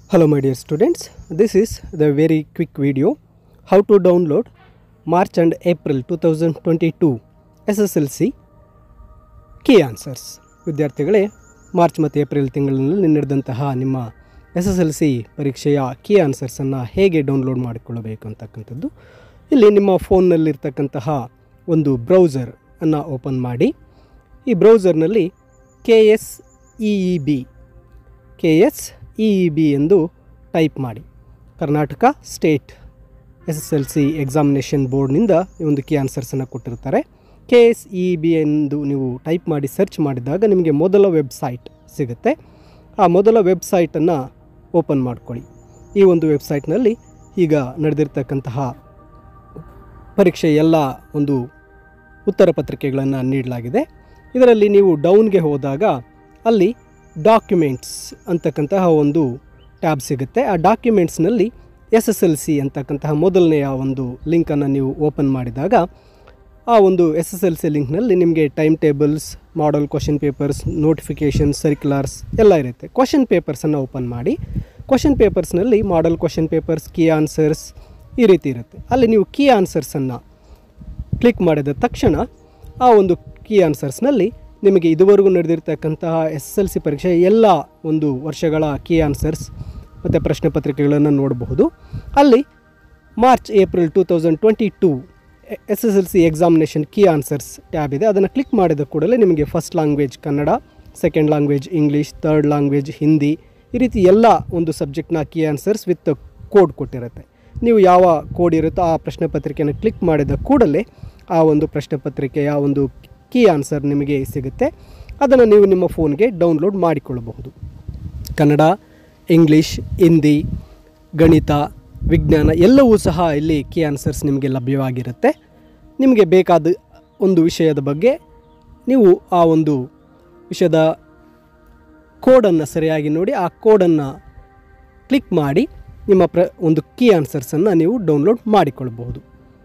Hello my dear students, this is the very quick video how to download March and April 2022 SSLC key answers ವಿದ್ಯಾರ್ಥಿಗಳೇ March ಮತ್ತು April ತಿಂಗಳಿನಲ್ಲಿ ನಡೆದಂತಹ ನಿಮ್ಮ S S L C ಪರೀಕ್ಷೆಯ key ಆನ್ಸರ್ಸನ್ನು ಹೇಗೆ download ಮಾಡಿಕೊಳ್ಳಬೇಕು ಅಂತಕ್ಕಂಥದ್ದು ಇಲ್ಲಿ ನಿಮ್ಮ ಫೋನ್ನಲ್ಲಿರ್ತಕ್ಕಂತಹ ಒಂದು ಬ್ರೌಸರ್ ಅನ್ನು ಓಪನ್ ಮಾಡಿ ಈ ಬ್ರೌಸರ್ನಲ್ಲಿ K S E E B K S E E B ಎಂದು ಟೈಪ್ ಮಾಡಿ Karnataka state S S L C examination ಬೋರ್ಡ್ನಿಂದ ಈ ಒಂದು ಕೀ ಆನ್ಸರ್ಸನ್ನು ಕೊಟ್ಟಿರ್ತಾರೆ ಕೆ ಎಸ್ ಇ ಬಿ ಎಂದು ನೀವು ಟೈಪ್ ಮಾಡಿ ಸರ್ಚ್ ಮಾಡಿದಾಗ ನಿಮಗೆ ಮೊದಲ ವೆಬ್ಸೈಟ್ ಸಿಗುತ್ತೆ ಆ ಮೊದಲ ವೆಬ್ಸೈಟನ್ನು ಓಪನ್ ಮಾಡ್ಕೊಳ್ಳಿ ಈ ಒಂದು ವೆಬ್ಸೈಟ್ನಲ್ಲಿ ಈಗ ನಡೆದಿರ್ತಕ್ಕಂತಹ ಪರೀಕ್ಷೆ ಎಲ್ಲ ಒಂದು ಉತ್ತರ ಪತ್ರಿಕೆಗಳನ್ನು ನೀಡಲಾಗಿದೆ ಇದರಲ್ಲಿ ನೀವು ಡೌನ್ಗೆ ಹೋದಾಗ ಅಲ್ಲಿ ಡಾಕ್ಯುಮೆಂಟ್ಸ್ ಅಂತಕ್ಕಂತಹ ಒಂದು ಟ್ಯಾಬ್ ಸಿಗುತ್ತೆ ಆ ಡಾಕ್ಯುಮೆಂಟ್ಸ್ನಲ್ಲಿ ಎಸ್ ಎಸ್ ಎಲ್ ಸಿ ಅಂತಕ್ಕಂತಹ ಮೊದಲನೆಯ ಒಂದು ಲಿಂಕನ್ನು ನೀವು ಓಪನ್ ಮಾಡಿದಾಗ ಆ ಒಂದು ಎಸ್ ಎಸ್ ಎಲ್ ಸಿ ಲಿಂಕ್ನಲ್ಲಿ ನಿಮಗೆ time tables model question papers notification circulars ಎಲ್ಲ ಇರುತ್ತೆ ಕ್ವಶನ್ ಪೇಪರ್ಸನ್ನು ಓಪನ್ ಮಾಡಿ ಕ್ವಶನ್ ಪೇಪರ್ಸ್ನಲ್ಲಿ model question papers key answers ಈ ರೀತಿ ಇರುತ್ತೆ ಅಲ್ಲಿ ನೀವು ಕೀ ಆನ್ಸರ್ಸನ್ನು ಕ್ಲಿಕ್ ಮಾಡಿದ ತಕ್ಷಣ ಆ ಒಂದು ಕೀ ಆನ್ಸರ್ಸ್ನಲ್ಲಿ ನಿಮಗೆ ಇದುವರೆಗೂ ನಡೆದಿರ್ತಕ್ಕಂತಹ ಎಸ್ ಎಸ್ ಎಲ್ ಸಿ ಪರೀಕ್ಷೆ ಎಲ್ಲ ಒಂದು ವರ್ಷಗಳ ಕೀ ಆನ್ಸರ್ಸ್ ಮತ್ತು ಪ್ರಶ್ನೆ ಪತ್ರಿಕೆಗಳನ್ನು ನೋಡಬಹುದು ಅಲ್ಲಿ March April two thousand twenty two S S L C examination key answers tab ಇದೆ ಅದನ್ನು ಕ್ಲಿಕ್ ಮಾಡಿದ ಕೂಡಲೇ ನಿಮಗೆ first language Kannada second language English third language Hindi ಈ ರೀತಿ ಎಲ್ಲ ಒಂದು ಸಬ್ಜೆಕ್ಟ್ನ ಕೀ ಆನ್ಸರ್ಸ್ ವಿತ್ ಕೋಡ್ ಕೊಟ್ಟಿರುತ್ತೆ ನೀವು ಯಾವ ಕೋಡ್ ಇರುತ್ತೋ ಆ ಪ್ರಶ್ನೆ ಪತ್ರಿಕೆಯನ್ನು ಕ್ಲಿಕ್ ಮಾಡಿದ ಕೂಡಲೇ ಆ ಒಂದು ಪ್ರಶ್ನೆ ಪತ್ರಿಕೆಯ ಒಂದು ಕೀ ಆನ್ಸರ್ ನಿಮಗೆ ಸಿಗುತ್ತೆ ಅದನ್ನು ನೀವು ನಿಮ್ಮ ಫೋನ್ಗೆ ಡೌನ್ಲೋಡ್ ಮಾಡಿಕೊಳ್ಳಬಹುದು ಕನ್ನಡ ಇಂಗ್ಲೀಷ್ ಹಿಂದಿ ಗಣಿತ ವಿಜ್ಞಾನ ಎಲ್ಲವೂ ಸಹ ಇಲ್ಲಿ ಕೀ ಆನ್ಸರ್ಸ್ ನಿಮಗೆ ಲಭ್ಯವಾಗಿರುತ್ತೆ ನಿಮಗೆ ಬೇಕಾದ ಒಂದು ವಿಷಯದ ಬಗ್ಗೆ ನೀವು ಆ ಒಂದು ವಿಷಯದ ಕೋಡನ್ನು ಸರಿಯಾಗಿ ನೋಡಿ ಆ ಕೋಡನ್ನು ಕ್ಲಿಕ್ ಮಾಡಿ ನಿಮ್ಮ ಪ್ರ ಒಂದು ಕೀ ಆನ್ಸರ್ಸನ್ನು ನೀವು ಡೌನ್ಲೋಡ್ ಮಾಡಿಕೊಳ್ಳಬಹುದು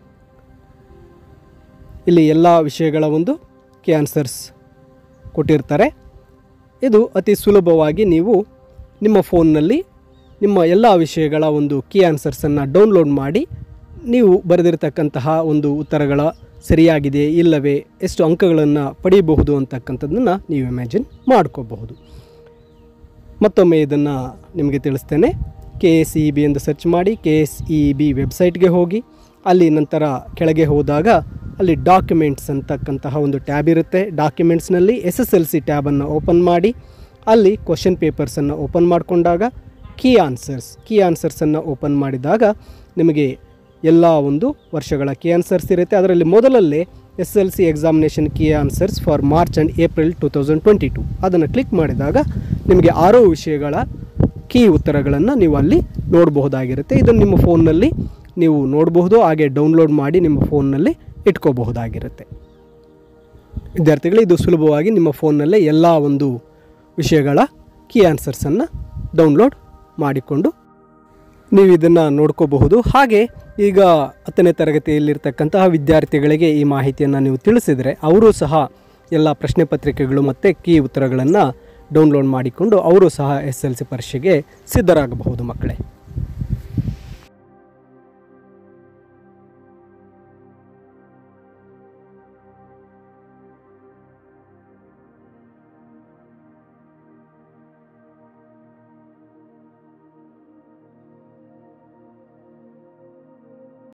ಇಲ್ಲಿ ಎಲ್ಲ ವಿಷಯಗಳ ಒಂದು ಕೀ ಆನ್ಸರ್ಸ್ ಕೊಟ್ಟಿರ್ತಾರೆ ಇದು ಅತಿ ಸುಲಭವಾಗಿ ನೀವು ನಿಮ್ಮ ಫೋನ್ನಲ್ಲಿ ನಿಮ್ಮ ಎಲ್ಲ ವಿಷಯಗಳ ಒಂದು ಕೀ ಆನ್ಸರ್ಸನ್ನು ಡೌನ್ಲೋಡ್ ಮಾಡಿ ನೀವು ಬರೆದಿರ್ತಕ್ಕಂತಹ ಒಂದು ಉತ್ತರಗಳ ಸರಿಯಾಗಿದೆ ಇಲ್ಲವೇ ಎಷ್ಟು ಅಂಕಗಳನ್ನು ಪಡೆಯಬಹುದು ಅಂತಕ್ಕಂಥದ್ದನ್ನು ನೀವು ಇಮ್ಯಾಜಿನ್ ಮಾಡ್ಕೋಬಹುದು ಮತ್ತೊಮ್ಮೆ ಇದನ್ನು ನಿಮಗೆ ತಿಳಿಸ್ತೇನೆ ಕೆ ಎಸ್ ಇ ಬಿ ಎಂದು ಸರ್ಚ್ ಮಾಡಿ ಕೆ ಎಸ್ ಇ ಬಿ ವೆಬ್ಸೈಟ್ಗೆ ಹೋಗಿ ಅಲ್ಲಿ ನಂತರ ಕೆಳಗೆ ಹೋದಾಗ ಅಲ್ಲಿ ಡಾಕ್ಯುಮೆಂಟ್ಸ್ ಅಂತಕ್ಕಂತಹ ಒಂದು ಟ್ಯಾಬ್ ಇರುತ್ತೆ ಡಾಕ್ಯುಮೆಂಟ್ಸ್ನಲ್ಲಿ ಎಸ್ ಎಸ್ ಎಲ್ ಸಿ ಟ್ಯಾಬನ್ನು ಓಪನ್ ಮಾಡಿ ಅಲ್ಲಿ ಕ್ವಶನ್ ಪೇಪರ್ಸನ್ನು ಓಪನ್ ಮಾಡಿಕೊಂಡಾಗ ಕೀ ಆನ್ಸರ್ಸ್ ಕೀ ಆನ್ಸರ್ಸನ್ನು ಓಪನ್ ಮಾಡಿದಾಗ ನಿಮಗೆ ಎಲ್ಲ ಒಂದು ವರ್ಷಗಳ ಕೀ ಆನ್ಸರ್ಸ್ ಇರುತ್ತೆ ಅದರಲ್ಲಿ ಮೊದಲಲ್ಲೇ S L C examination key answers for March and April two thousand twenty two ಅದನ್ನು ಕ್ಲಿಕ್ ಮಾಡಿದಾಗ ನಿಮಗೆ ಆರು ವಿಷಯಗಳ ಕೀ ಉತ್ತರಗಳನ್ನು ನೀವು ಅಲ್ಲಿ ನೋಡಬಹುದಾಗಿರುತ್ತೆ ಇದನ್ನು ನಿಮ್ಮ ಫೋನ್ನಲ್ಲಿ ನೀವು ನೋಡಬಹುದು ಹಾಗೆ ಡೌನ್ಲೋಡ್ ಮಾಡಿ ನಿಮ್ಮ ಫೋನ್ನಲ್ಲಿ ಇಟ್ಕೋಬಹುದಾಗಿರುತ್ತೆ ವಿದ್ಯಾರ್ಥಿಗಳು ಇದು ಸುಲಭವಾಗಿ ನಿಮ್ಮ ಫೋನ್ನಲ್ಲೇ ಎಲ್ಲ ಒಂದು ವಿಷಯಗಳ ಕೀ ಆನ್ಸರ್ಸನ್ನು ಡೌನ್ಲೋಡ್ ಮಾಡಿಕೊಂಡು ನೀವು ಇದನ್ನು ನೋಡ್ಕೋಬಹುದು ಹಾಗೆ ಈಗ ಹತ್ತನೇ ತರಗತಿಯಲ್ಲಿರ್ತಕ್ಕಂತಹ ವಿದ್ಯಾರ್ಥಿಗಳಿಗೆ ಈ ಮಾಹಿತಿಯನ್ನು ನೀವು ತಿಳಿಸಿದರೆ ಅವರು ಸಹ ಎಲ್ಲ ಪ್ರಶ್ನೆ ಪತ್ರಿಕೆಗಳು ಮತ್ತು ಕೀ ಉತ್ತರಗಳನ್ನು ಡೌನ್ಲೋಡ್ ಮಾಡಿಕೊಂಡು ಅವರು ಸಹ ಎಸ್ ಎಲ್ ಸಿ ಪರೀಕ್ಷೆಗೆ ಸಿದ್ಧರಾಗಬಹುದು ಮಕ್ಕಳೇ